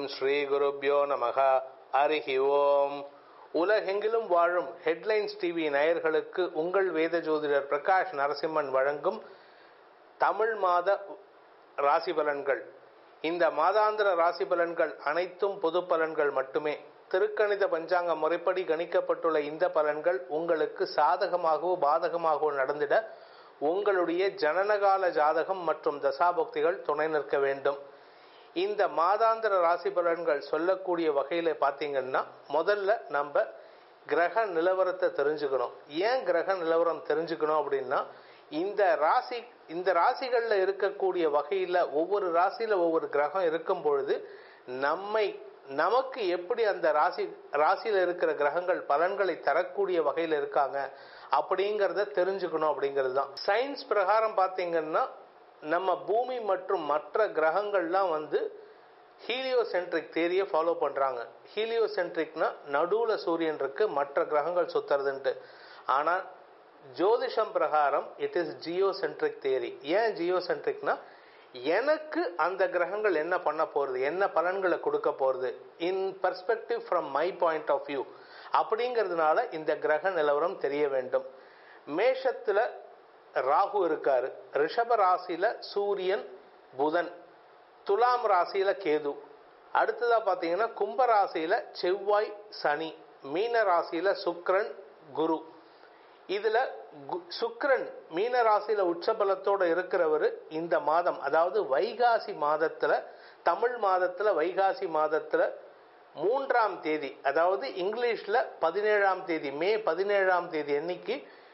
ஸ்ரீ குருப்யோ நமக ஹரிஹி ஓம் உலகெங்கிலும் வாழும் ஹெட்லைன்ஸ் டிவி நேயர்களுக்கு உங்கள் வேத ஜோதிடர் பிரகாஷ் நரசிம்மன் வழங்கும் தமிழ் மாத ராசி பலன்கள் இந்த மாதாந்திர ராசி பலன்கள் அனைத்தும் பொது பலன்கள் மட்டுமே திருக்கணித பஞ்சாங்க முறைப்படி கணிக்கப்பட்டுள்ள இந்த பலன்கள் உங்களுக்கு சாதகமாகவோ பாதகமாகவோ நடந்திட உங்களுடைய ஜனனகால ஜாதகம் மற்றும் தசாபக்திகள் துணை நிற்க வேண்டும் இந்த மாதாந்திர ராசி பலன்கள் சொல்லக்கூடிய வகையில் பார்த்தீங்கன்னா முதல்ல நம்ம கிரக நிலவரத்தை தெரிஞ்சுக்கணும் ஏன் கிரக நிலவரம் தெரிஞ்சுக்கணும் அப்படின்னா இந்த ராசி இந்த ராசிகளில் இருக்கக்கூடிய வகையில் ஒவ்வொரு ராசியில் ஒவ்வொரு கிரகம் இருக்கும் பொழுது நம்மை நமக்கு எப்படி அந்த ராசி ராசியில் இருக்கிற கிரகங்கள் பலன்களை தரக்கூடிய வகையில் இருக்காங்க அப்படிங்கிறத தெரிஞ்சுக்கணும் அப்படிங்கிறது தான் சயின்ஸ் பிரகாரம் பார்த்தீங்கன்னா நம்ம பூமி மற்றும் மற்ற கிரகங்கள்லாம் வந்து ஹீலியோசென்ட்ரிக் தேரியை ஃபாலோ பண்ணுறாங்க ஹீலியோசென்ட்ரிக்னா நடுவில் சூரியன் இருக்கு மற்ற கிரகங்கள் சுத்துறதுன்ட்டு ஆனால் ஜோதிஷம் பிரகாரம் இட் இஸ் ஜியோசென்ட்ரிக் தேரி ஏன் ஜியோசென்ட்ரிக்னா எனக்கு அந்த கிரகங்கள் என்ன பண்ண போகிறது என்ன பலன்களை கொடுக்க போகிறது in perspective from my point of view அப்படிங்கிறதுனால இந்த கிரக நிலவரம் தெரிய வேண்டும் மேஷத்தில் ராகு இருக்காரு ரிஷப ராசியில் சூரியன் புதன் துலாம் ராசியில் கேது அடுத்ததாக பார்த்தீங்கன்னா கும்ப ராசியில் செவ்வாய் சனி மீன ராசியில் சுக்ரன் குரு இதில் சுக்ரன் மீன ராசியில் உச்சபலத்தோடு இருக்கிறவர் இந்த மாதம் அதாவது வைகாசி மாதத்தில் தமிழ் மாதத்தில் வைகாசி மாதத்தில் மூன்றாம் தேதி அதாவது இங்கிலீஷில் பதினேழாம் தேதி மே பதினேழாம் தேதி அன்னைக்கு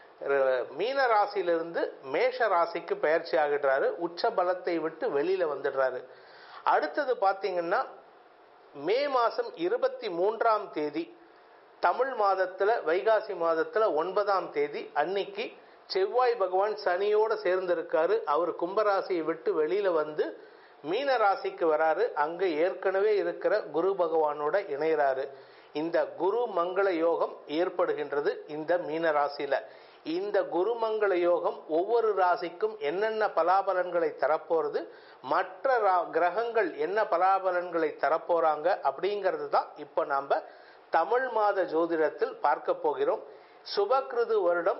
மீன ராசியிலிருந்து மேஷ ராசிக்கு பயிற்சி ஆகிடுறாரு உச்ச பலத்தை விட்டு வெளியில வந்துடுறாரு அடுத்தது பார்த்தீங்கன்னா மே மாதம் இருபத்தி மூன்றாம் தேதி தமிழ் மாதத்தில் வைகாசி மாதத்தில் ஒன்பதாம் தேதி அன்னைக்கு செவ்வாய் பகவான் சனியோடு சேர்ந்திருக்காரு அவர் கும்பராசியை விட்டு வெளியில வந்து மீன ராசிக்கு வராரு அங்க ஏற்கனவே இருக்கிற குரு பகவானோட இணைகிறாரு இந்த குரு மங்கள யோகம் ஏற்படுகின்றது இந்த மீன ராசியில இந்த குருமங்கள யோகம் ஒவ்வொரு ராசிக்கும் என்னென்ன பலாபலன்களை தரப்போறது மற்ற கிரகங்கள் என்ன பலாபலன்களை தரப்போறாங்க அப்படிங்கிறது தான் இப்போ நாம் தமிழ் மாத ஜோதிடத்தில் பார்க்க போகிறோம் சுபகிருது வருடம்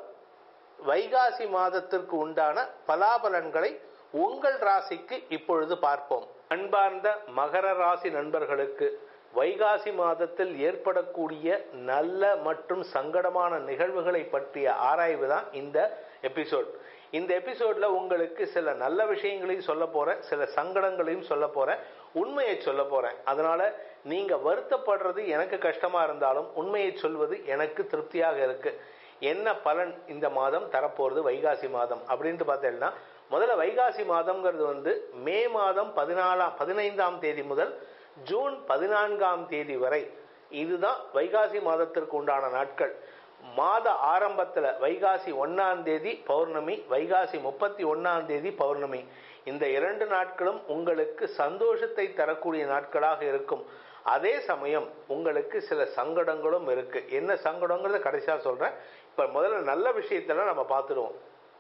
வைகாசி மாதத்திற்கு உண்டான பலாபலன்களை உங்கள் ராசிக்கு இப்பொழுது பார்ப்போம் அன்பார்ந்த மகர ராசி நண்பர்களுக்கு வைகாசி மாதத்தில் ஏற்படக்கூடிய நல்ல மற்றும் சங்கடமான நிகழ்வுகளை பற்றிய ஆராய்வு தான் இந்த எபிசோட் இந்த எபிசோட்ல உங்களுக்கு சில நல்ல விஷயங்களையும் சொல்ல போறேன் சில சங்கடங்களையும் சொல்ல போறேன் உண்மையை சொல்ல போறேன் அதனால நீங்க வருத்தப்படுறது எனக்கு கஷ்டமா இருந்தாலும் உண்மையை சொல்வது எனக்கு திருப்தியாக இருக்கு என்ன பலன் இந்த மாதம் தரப்போறது வைகாசி மாதம் அப்படின்ட்டு பார்த்தீங்கன்னா முதல்ல வைகாசி மாதம்ங்கிறது வந்து மே மாதம் பதினாலாம் பதினைந்தாம் தேதி முதல் ஜூன் பதினான்காம் தேதி வரை இதுதான் வைகாசி மாதத்திற்கு உண்டான நாட்கள் மாத ஆரம்பத்தில் வைகாசி ஒன்னாம் தேதி பௌர்ணமி வைகாசி முப்பத்தி ஒன்னாம் தேதி பௌர்ணமி இந்த இரண்டு நாட்களும் உங்களுக்கு சந்தோஷத்தை தரக்கூடிய நாட்களாக இருக்கும் அதே சமயம் உங்களுக்கு சில சங்கடங்களும் இருக்கு என்ன சங்கடங்கிறத கடைசியா சொல்றேன் இப்ப முதல்ல நல்ல விஷயத்தெல்லாம் நம்ம பார்த்துடுவோம்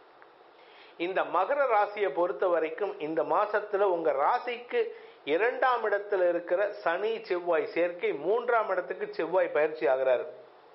இந்த மகர ராசியை பொறுத்த வரைக்கும் இந்த மாசத்துல உங்க ராசிக்கு இரண்டாம் இடத்துல இருக்கிற சனி செவ்வாய் சேர்க்கை மூன்றாம் இடத்துக்கு செவ்வாய் பயிற்சி ஆகிறாரு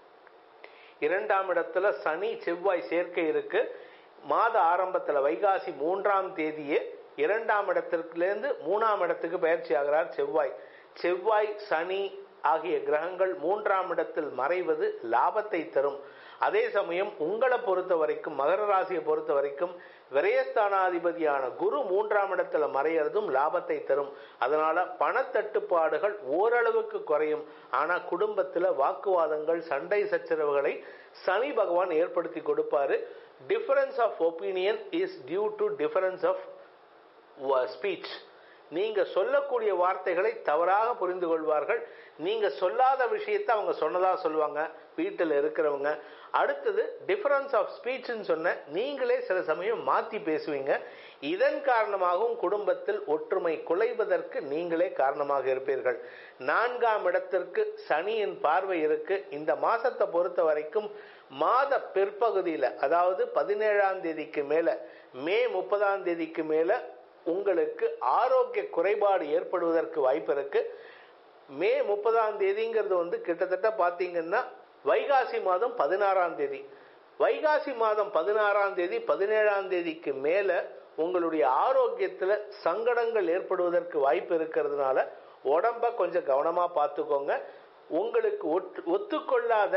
இரண்டாம் இடத்துல சனி செவ்வாய் சேர்க்கை இருக்கு மாத ஆரம்பத்துல வைகாசி மூன்றாம் தேதியே இரண்டாம் இடத்திற்குலேருந்து மூணாம் இடத்துக்கு பயிற்சி ஆகிறார் செவ்வாய் செவ்வாய் சனி ஆகிய கிரகங்கள் மூன்றாம் இடத்தில் மறைவது லாபத்தை தரும் அதே சமயம் உங்களை பொறுத்த வரைக்கும் மகர ராசியை பொறுத்த வரைக்கும் விரயஸ்தானாதிபதியான குரு மூன்றாம் இடத்துல மறையறதும் லாபத்தை தரும் அதனால பணத்தட்டுப்பாடுகள் ஓரளவுக்கு குறையும் ஆனா குடும்பத்துல வாக்குவாதங்கள் சண்டை சச்சரவுகளை சனி பகவான் ஏற்படுத்தி கொடுப்பாரு difference of opinion is due to difference of speech நீங்க சொல்லக்கூடிய வார்த்தைகளை தவறாக புரிந்து கொள்வார்கள் நீங்க சொல்லாத விஷயத்தை அவங்க சொன்னதா சொல்லுவாங்க வீட்டில் இருக்கிறவங்க அடுத்தது டிஃபரன்ஸ் ஆஃப் ஸ்பீச்னு சொன்ன நீங்களே சில சமயம் மாத்தி பேசுவீங்க இதன் காரணமாகவும் குடும்பத்தில் ஒற்றுமை குலைவதற்கு நீங்களே காரணமாக இருப்பீர்கள் நான்காம் இடத்திற்கு சனியின் பார்வை இருக்கு இந்த மாசத்தை பொறுத்த வரைக்கும் மாத பிற்பகுதியில் அதாவது பதினேழாம் தேதிக்கு மேல மே முப்பதாம் தேதிக்கு மேல உங்களுக்கு ஆரோக்கிய குறைபாடு ஏற்படுவதற்கு வாய்ப்பு இருக்கு மே முப்பதாம் தேதிங்கிறது வந்து கிட்டத்தட்ட பார்த்தீங்கன்னா வைகாசி மாதம் பதினாறாம் தேதி வைகாசி மாதம் பதினாறாம் தேதி பதினேழாம் தேதிக்கு மேல உங்களுடைய ஆரோக்கியத்துல சங்கடங்கள் ஏற்படுவதற்கு வாய்ப்பு இருக்கிறதுனால உடம்ப கொஞ்சம் கவனமா பார்த்துக்கோங்க உங்களுக்கு ஒட்டு ஒத்துக்கொள்ளாத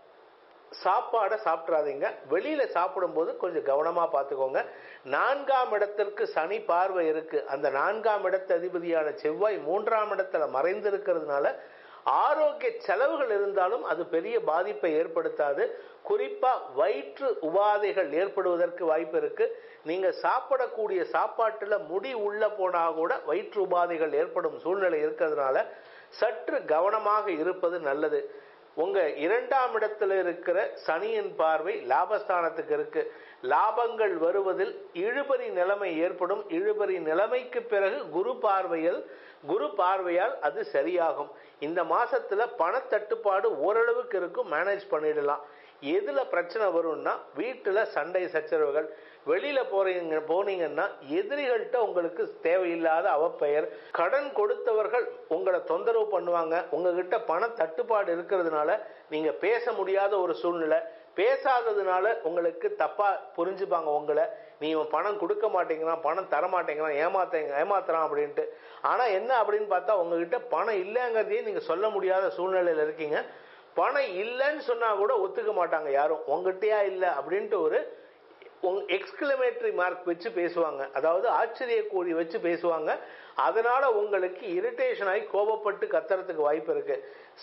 சாப்பாடை சாப்பிட்றாதீங்க வெளியில சாப்பிடும்போது கொஞ்சம் கவனமா பார்த்துக்கோங்க நான்காம் இடத்திற்கு சனி பார்வை இருக்கு அந்த நான்காம் இடத்து அதிபதியான செவ்வாய் மூன்றாம் இடத்துல மறைந்திருக்கிறதுனால ஆரோக்கிய செலவுகள் இருந்தாலும் அது பெரிய பாதிப்பை ஏற்படுத்தாது குறிப்பா வயிற்று உபாதைகள் ஏற்படுவதற்கு வாய்ப்பு இருக்கு நீங்க சாப்பிடக்கூடிய சாப்பாட்டுல முடி உள்ள போனா கூட வயிற்று உபாதைகள் ஏற்படும் சூழ்நிலை இருக்கிறதுனால சற்று கவனமாக இருப்பது நல்லது உங்க இரண்டாம் இடத்துல இருக்கிற சனியின் பார்வை லாபஸ்தானத்துக்கு இருக்கு லாபங்கள் வருவதில் இழுபறி நிலைமை ஏற்படும் இழுபறி நிலைமைக்கு பிறகு குரு பார்வையில் குரு பார்வையால் அது சரியாகும் இந்த மாசத்துல பணத்தட்டுப்பாடு ஓரளவுக்கு இருக்கும் மேனேஜ் பண்ணிடலாம் எதுல பிரச்சனை வரும்னா வீட்டுல சண்டை சச்சரவுகள் வெளியில போறீங்க போனீங்கன்னா எதிரிகள்கிட்ட உங்களுக்கு தேவையில்லாத அவப்பெயர் கடன் கொடுத்தவர்கள் உங்களை தொந்தரவு பண்ணுவாங்க உங்ககிட்ட பண தட்டுப்பாடு இருக்கிறதுனால நீங்க பேச முடியாத ஒரு சூழ்நிலை பேசாததுனால உங்களுக்கு தப்பா புரிஞ்சுப்பாங்க உங்களை நீ இவன் பணம் கொடுக்க மாட்டேங்கிறான் பணம் தர மாட்டேங்கிறான் ஏமாத்த ஏமாத்துறான் அப்படின்ட்டு ஆனா என்ன அப்படின்னு பார்த்தா உங்ககிட்ட பணம் இல்லைங்கிறதையே நீங்க சொல்ல முடியாத சூழ்நிலையில இருக்கீங்க பணம் இல்லைன்னு சொன்னா கூட ஒத்துக்க மாட்டாங்க யாரும் உங்ககிட்டயா இல்லை அப்படின்ட்டு ஒரு எக்ஸ்கிளமேட்டரி மார்க் வச்சு பேசுவாங்க அதாவது ஆச்சரிய கூறி வச்சு பேசுவாங்க அதனால உங்களுக்கு இரிட்டேஷன் ஆகி கோபப்பட்டு கத்துறதுக்கு வாய்ப்பு இருக்கு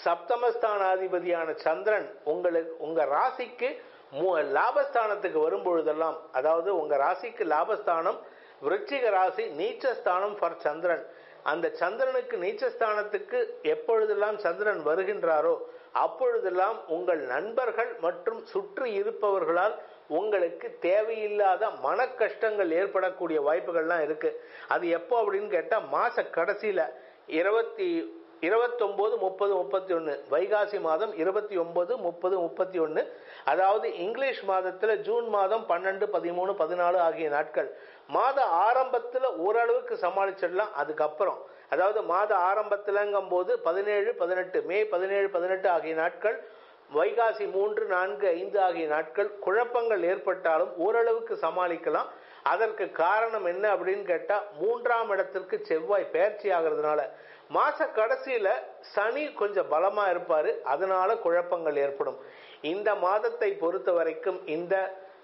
சப்தமஸ்தானாதிபதியான சந்திரன் உங்களுக்கு உங்க ராசிக்கு லாபஸ்தானத்துக்கு வரும்பொழுதெல்லாம் அதாவது உங்க ராசிக்கு லாபஸ்தானம் விருச்சிக ராசி நீச்சஸ்தானம் ஃபார் சந்திரன் அந்த சந்திரனுக்கு நீச்சஸ்தானத்துக்கு எப்பொழுதெல்லாம் சந்திரன் வருகின்றாரோ அப்பொழுதெல்லாம் உங்கள் நண்பர்கள் மற்றும் சுற்றி இருப்பவர்களால் உங்களுக்கு தேவையில்லாத மன கஷ்டங்கள் ஏற்படக்கூடிய வாய்ப்புகள்லாம் இருக்கு அது எப்போ அப்படின்னு கேட்டா மாச கடைசியில இருபத்தி இருபத்தொன்பது முப்பது முப்பத்தி ஒன்று வைகாசி மாதம் இருபத்தி ஒன்பது முப்பது முப்பத்தி ஒன்று அதாவது இங்கிலீஷ் மாதத்தில் ஜூன் மாதம் பன்னெண்டு பதிமூணு பதினாலு ஆகிய நாட்கள் மாத ஆரம்பத்தில் ஓரளவுக்கு சமாளிச்சிடலாம் அதுக்கப்புறம் அதாவது மாத ஆரம்பத்திலங்கும் போது பதினேழு பதினெட்டு மே பதினேழு பதினெட்டு ஆகிய நாட்கள் வைகாசி மூன்று நான்கு ஐந்து ஆகிய நாட்கள் குழப்பங்கள் ஏற்பட்டாலும் ஓரளவுக்கு சமாளிக்கலாம் அதற்கு காரணம் என்ன அப்படின்னு கேட்டா மூன்றாம் இடத்திற்கு செவ்வாய் பயிற்சி ஆகிறதுனால மாச கடைசியில சனி கொஞ்சம் பலமா இருப்பாரு அதனால குழப்பங்கள் ஏற்படும் இந்த மாதத்தை பொறுத்த வரைக்கும் இந்த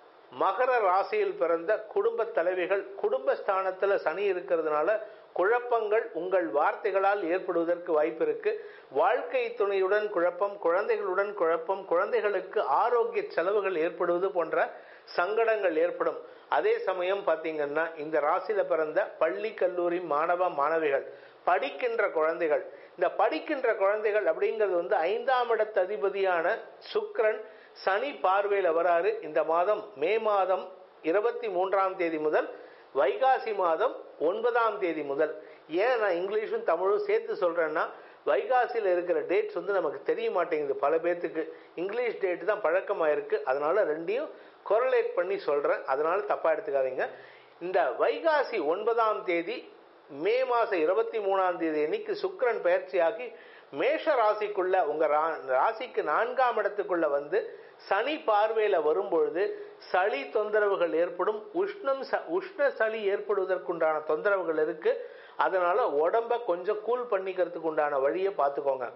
மகர ராசியில் பிறந்த குடும்ப தலைவிகள் குடும்ப ஸ்தானத்துல சனி இருக்கிறதுனால குழப்பங்கள் உங்கள் வார்த்தைகளால் ஏற்படுவதற்கு வாய்ப்பு இருக்கு வாழ்க்கை துணையுடன் குழப்பம் குழந்தைகளுடன் குழப்பம் குழந்தைகளுக்கு ஆரோக்கிய செலவுகள் ஏற்படுவது போன்ற சங்கடங்கள் ஏற்படும் அதே சமயம் பார்த்தீங்கன்னா இந்த ராசியில பிறந்த பள்ளி கல்லூரி மாணவ மாணவிகள் படிக்கின்ற குழந்தைகள் இந்த படிக்கின்ற குழந்தைகள் அப்படிங்கிறது வந்து ஐந்தாம் இடத்து அதிபதியான சுக்ரன் சனி பார்வையில் வராரு இந்த மாதம் மே மாதம் இருபத்தி மூன்றாம் தேதி முதல் வைகாசி மாதம் ஒன்பதாம் தேதி முதல் ஏன் நான் இங்கிலீஷும் தமிழும் சேர்த்து சொல்றேன்னா வைகாசியில் இருக்கிற டேட்ஸ் வந்து நமக்கு தெரிய மாட்டேங்குது பல பேர்த்துக்கு இங்கிலீஷ் டேட் தான் பழக்கமாயிருக்கு அதனால ரெண்டையும் கொரலேட் பண்ணி சொல்றேன் அதனால தப்பா எடுத்துக்காதீங்க இந்த வைகாசி ஒன்பதாம் தேதி மே மாசம் இருபத்தி மூணாம் தேதி அன்னைக்கு சுக்கரன் பயிற்சியாகி மேஷ ராசிக்குள்ள உங்க ராசிக்கு நான்காம் இடத்துக்குள்ள வந்து சனி பார்வையில வரும்பொழுது சளி தொந்தரவுகள் ஏற்படும் உஷ்ணம் உஷ்ண சளி ஏற்படுவதற்குண்டான தொந்தரவுகள் இருக்கு அதனால உடம்ப கொஞ்சம் கூல் பண்ணிக்கிறதுக்கு உண்டான வழியை பார்த்துக்கோங்க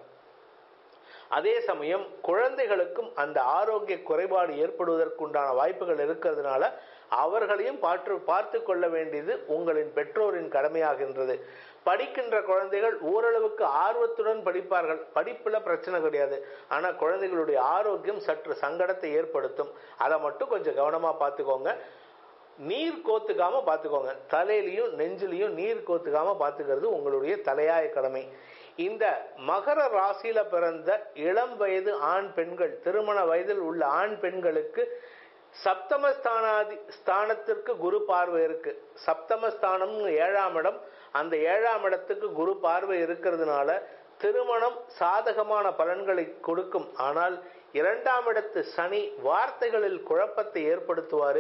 அதே சமயம் குழந்தைகளுக்கும் அந்த ஆரோக்கிய குறைபாடு ஏற்படுவதற்குண்டான வாய்ப்புகள் இருக்கிறதுனால அவர்களையும் பார்த்து பார்த்து கொள்ள வேண்டியது உங்களின் பெற்றோரின் கடமையாகின்றது படிக்கின்ற குழந்தைகள் ஓரளவுக்கு ஆர்வத்துடன் படிப்பார்கள் படிப்புல பிரச்சனை கிடையாது ஆனா குழந்தைகளுடைய ஆரோக்கியம் சற்று சங்கடத்தை ஏற்படுத்தும் அதை மட்டும் கொஞ்சம் கவனமா பார்த்துக்கோங்க நீர் கோத்துக்காம பார்த்துக்கோங்க தலையிலையும் நெஞ்சிலையும் நீர் கோத்துக்காம பார்த்துக்கிறது உங்களுடைய தலையாய கடமை இந்த மகர ராசியில பிறந்த இளம் வயது ஆண் பெண்கள் திருமண வயதில் உள்ள ஆண் பெண்களுக்கு சப்தமஸ்தானாதி ஸ்தானத்திற்கு குரு பார்வை இருக்கு சப்தமஸ்தானம் ஏழாம் இடம் அந்த ஏழாம் இடத்துக்கு குரு பார்வை இருக்கிறதுனால திருமணம் சாதகமான பலன்களை கொடுக்கும் ஆனால் இரண்டாம் இடத்து சனி வார்த்தைகளில் குழப்பத்தை ஏற்படுத்துவாரு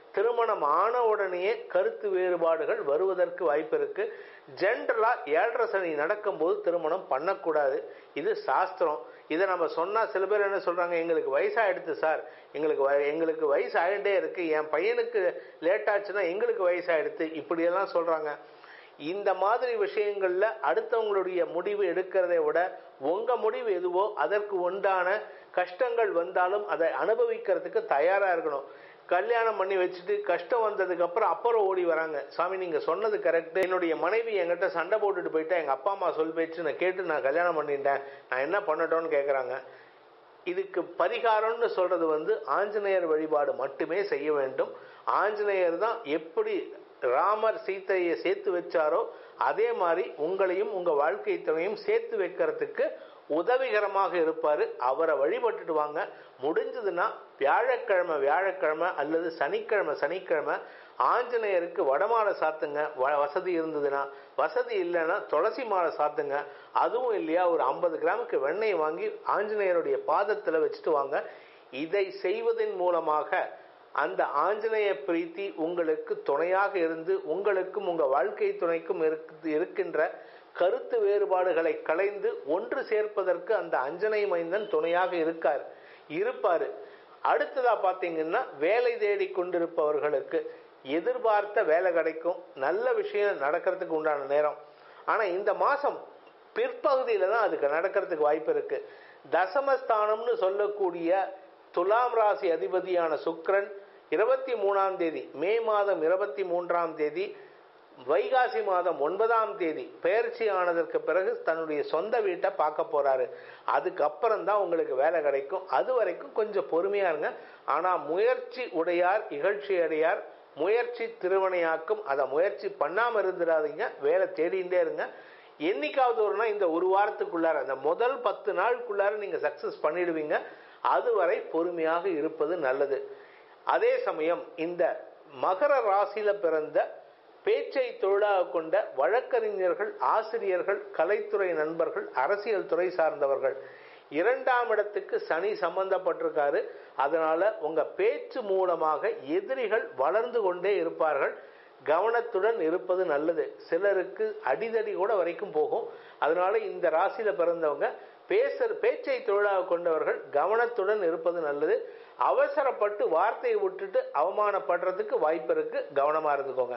திருமணம் ஆன உடனேயே கருத்து வேறுபாடுகள் வருவதற்கு வாய்ப்பு இருக்கு ஜென்ரலா ஏழரை சனி நடக்கும்போது திருமணம் பண்ணக்கூடாது இது சாஸ்திரம் இதை நம்ம சொன்னா சில பேர் என்ன சொல்றாங்க எங்களுக்கு வயசாயிடுது சார் எங்களுக்கு வய- எங்களுக்கு வயசு ஆகிட்டே இருக்கு என் பையனுக்கு லேட் ஆச்சுன்னா எங்களுக்கு வயசாயிடுது இப்படியெல்லாம் சொல்றாங்க இந்த மாதிரி விஷயங்கள்ல அடுத்தவங்களுடைய முடிவு எடுக்கிறதை விட உங்க முடிவு எதுவோ அதற்கு உண்டான கஷ்டங்கள் வந்தாலும் அதை அனுபவிக்கிறதுக்கு தயாரா இருக்கணும் கல்யாணம் பண்ணி வச்சுட்டு கஷ்டம் வந்ததுக்கு அப்புறம் அப்புறம் ஓடி வராங்க சாமி நீங்க சொன்னது கரெக்ட் என்னுடைய மனைவி என்கிட்ட சண்டை போட்டுட்டு போயிட்டா எங்க அப்பா அம்மா சொல் பேச்சு நான் கேட்டு நான் கல்யாணம் பண்ணிட்டேன் நான் என்ன பண்ணட்டோன்னு கேக்குறாங்க இதுக்கு பரிகாரம்னு சொல்றது வந்து ஆஞ்சநேயர் வழிபாடு மட்டுமே செய்ய வேண்டும் ஆஞ்சநேயர் தான் எப்படி ராமர் சீதையை சேர்த்து வச்சாரோ அதே மாதிரி உங்களையும் உங்க வாழ்க்கை துணையும் சேர்த்து வைக்கிறதுக்கு உதவிகரமாக இருப்பாரு அவரை வழிபட்டுட்டு வாங்க முடிஞ்சதுன்னா வியாழக்கிழமை வியாழக்கிழமை அல்லது சனிக்கிழமை சனிக்கிழமை ஆஞ்சநேயருக்கு வடமாலை சாத்துங்க வ- வசதி இருந்ததுன்னா வசதி இல்லைன்னா துளசி மாலை சாத்துங்க அதுவும் இல்லையா ஒரு ஐம்பது கிராமுக்கு வெண்ணெய் வாங்கி ஆஞ்சநேயருடைய பாதத்தில் வச்சுட்டு வாங்க இதை செய்வதன் மூலமாக அந்த ஆஞ்சநேய பிரீத்தி உங்களுக்கு துணையாக இருந்து உங்களுக்கும் உங்க வாழ்க்கை துணைக்கும் இருக்கு- இருக்கின்ற கருத்து வேறுபாடுகளை களைந்து ஒன்று சேர்ப்பதற்கு அந்த அஞ்சனை மைந்தன் துணையாக இருக்கார் இருப்பாரு அடுத்ததா பாத்தீங்கன்னா வேலை தேடி கொண்டிருப்பவர்களுக்கு எதிர்பார்த்த வேலை கிடைக்கும் நல்ல விஷயம் நடக்கிறதுக்கு உண்டான நேரம் ஆனா இந்த மாசம் பிற்பகுதியில தான் அதுக்கு நடக்கிறதுக்கு வாய்ப்பு இருக்கு தசமஸ்தானம்னு சொல்லக்கூடிய துலாம் ராசி அதிபதியான சுக்கிரன் இருபத்தி மூணாம் தேதி மே மாதம் இருபத்தி மூன்றாம் தேதி வைகாசி மாதம் ஒன்பதாம் தேதி பெயர்ச்சி ஆனதற்கு பிறகு தன்னுடைய சொந்த வீட்டை பார்க்க போறாரு அதுக்கப்புறம் தான் உங்களுக்கு வேலை கிடைக்கும் அது வரைக்கும் கொஞ்சம் பொறுமையா இருங்க ஆனா முயற்சி உடையார் இகழ்ச்சி அடையார் முயற்சி திருவனையாக்கும் அதை முயற்சி பண்ணாம இருந்துடாதீங்க வேலை தேடிண்டே இருங்க என்னைக்காவது ஒரு நாள் இந்த ஒரு வாரத்துக்குள்ளார அந்த முதல் பத்து நாளுக்குள்ளார நீங்க சக்சஸ் பண்ணிடுவீங்க அதுவரை பொறுமையாக இருப்பது நல்லது அதே சமயம் இந்த மகர ராசியில பிறந்த பேச்சை தொழிலாக கொண்ட வழக்கறிஞர்கள் ஆசிரியர்கள் கலைத்துறை நண்பர்கள் அரசியல் துறை சார்ந்தவர்கள் இரண்டாம் இடத்துக்கு சனி சம்பந்தப்பட்டிருக்காரு அதனால உங்க பேச்சு மூலமாக எதிரிகள் வளர்ந்து கொண்டே இருப்பார்கள் கவனத்துடன் இருப்பது நல்லது சிலருக்கு அடிதடி கூட வரைக்கும் போகும் அதனால இந்த ராசியில பிறந்தவங்க பேச பேச்சை தொழிலாக கொண்டவர்கள் கவனத்துடன் இருப்பது நல்லது அவசரப்பட்டு வார்த்தையை விட்டுட்டு அவமானப்படுறதுக்கு வாய்ப்பு இருக்கு கவனமா இருந்துக்கோங்க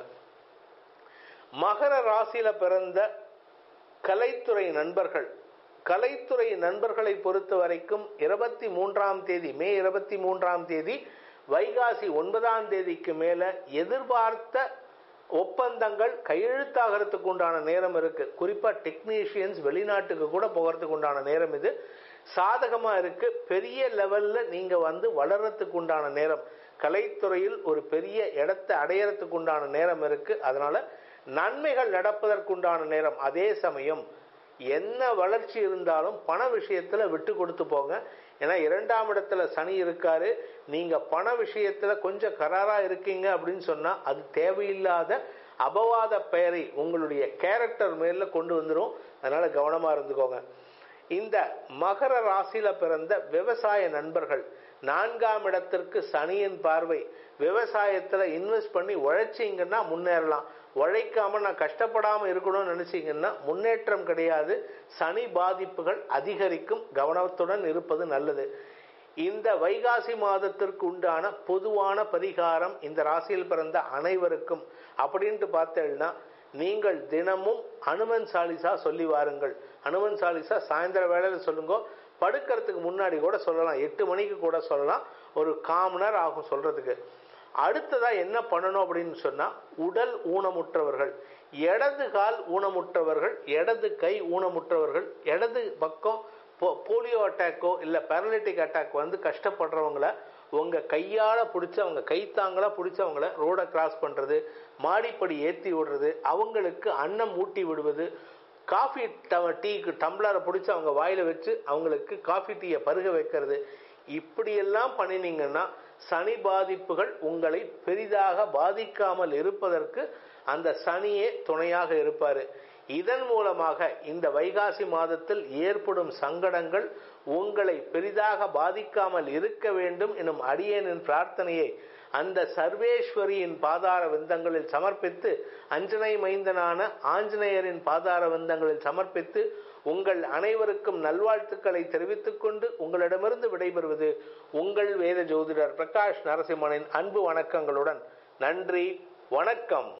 மகர ராசியில பிறந்த கலைத்துறை நண்பர்கள் கலைத்துறை நண்பர்களை பொறுத்த வரைக்கும் இருபத்தி மூன்றாம் தேதி மே இருபத்தி மூன்றாம் தேதி வைகாசி ஒன்பதாம் தேதிக்கு மேல எதிர்பார்த்த ஒப்பந்தங்கள் கையெழுத்தாகிறதுக்கு உண்டான நேரம் இருக்கு குறிப்பா டெக்னீஷியன்ஸ் வெளிநாட்டுக்கு கூட போகிறதுக்கு உண்டான நேரம் இது சாதகமா இருக்கு பெரிய லெவல்ல நீங்க வந்து வளர்றதுக்கு உண்டான நேரம் கலைத்துறையில் ஒரு பெரிய இடத்தை அடையறதுக்கு உண்டான நேரம் இருக்கு அதனால நன்மைகள் நடப்பதற்குண்டான நேரம் அதே சமயம் என்ன வளர்ச்சி இருந்தாலும் பண விஷயத்துல விட்டு கொடுத்து போங்க ஏன்னா இரண்டாம் இடத்துல சனி இருக்காரு நீங்க பண விஷயத்துல கொஞ்சம் கராரா இருக்கீங்க அப்படின்னு சொன்னா அது தேவையில்லாத அபவாத பெயரை உங்களுடைய கேரக்டர் மேல கொண்டு வந்துடும் அதனால கவனமா இருந்துக்கோங்க இந்த மகர ராசியில பிறந்த விவசாய நண்பர்கள் நான்காம் இடத்திற்கு சனியின் பார்வை விவசாயத்துல இன்வெஸ்ட் பண்ணி உழைச்சிங்கன்னா முன்னேறலாம் உழைக்காம நான் கஷ்டப்படாம இருக்கணும்னு நினைச்சீங்கன்னா முன்னேற்றம் கிடையாது சனி பாதிப்புகள் அதிகரிக்கும் கவனத்துடன் இருப்பது நல்லது இந்த வைகாசி மாதத்திற்கு உண்டான பொதுவான பரிகாரம் இந்த ராசியில் பிறந்த அனைவருக்கும் அப்படின்ட்டு பார்த்தேன்னா நீங்கள் தினமும் அனுமன் சாலிசா சொல்லி வாருங்கள் அனுமன் சாலிசா சாயந்தர வேளையில சொல்லுங்க படுக்கிறதுக்கு முன்னாடி கூட சொல்லலாம் எட்டு மணிக்கு கூட சொல்லலாம் ஒரு காமனர் ஆகும் சொல்றதுக்கு அடுத்ததா என்ன பண்ணணும் அப்படின்னு சொன்னா உடல் ஊனமுற்றவர்கள் இடது கால் ஊனமுற்றவர்கள் இடது கை ஊனமுற்றவர்கள் இடது பக்கம் போ- போலியோ அட்டாக்கோ இல்ல பேரலிட்டிக் அட்டாக் வந்து கஷ்டப்படுறவங்கள உங்க கையால பிடிச்சி அவங்க கைத்தாங்களா பிடிச்சவங்கள ரோட கிராஸ் பண்றது மாடிப்படி ஏத்தி விடுறது அவங்களுக்கு அன்னம் ஊட்டி விடுவது காஃபி டீக்கு டம்ளரை பிடிச்சி அவங்க வாயில வச்சு அவங்களுக்கு காஃபி டீயை பருக வைக்கிறது இப்படியெல்லாம் பண்ணினீங்கன்னா சனி பாதிப்புகள் உங்களை பெரிதாக பாதிக்காமல் இருப்பதற்கு அந்த சனியே துணையாக இருப்பாரு இதன் மூலமாக இந்த வைகாசி மாதத்தில் ஏற்படும் சங்கடங்கள் உங்களை பெரிதாக பாதிக்காமல் இருக்க வேண்டும் எனும் அடியேனின் பிரார்த்தனையை அந்த சர்வேஸ்வரியின் பாதார விந்தங்களில் சமர்ப்பித்து அஞ்சனை மைந்தனான ஆஞ்சநேயரின் பாதார விந்தங்களில் சமர்ப்பித்து உங்கள் அனைவருக்கும் நல்வாழ்த்துக்களை தெரிவித்துக் கொண்டு உங்களிடமிருந்து விடைபெறுவது உங்கள் வேத ஜோதிடர் பிரகாஷ் நரசிம்மனின் அன்பு வணக்கங்களுடன் நன்றி வணக்கம்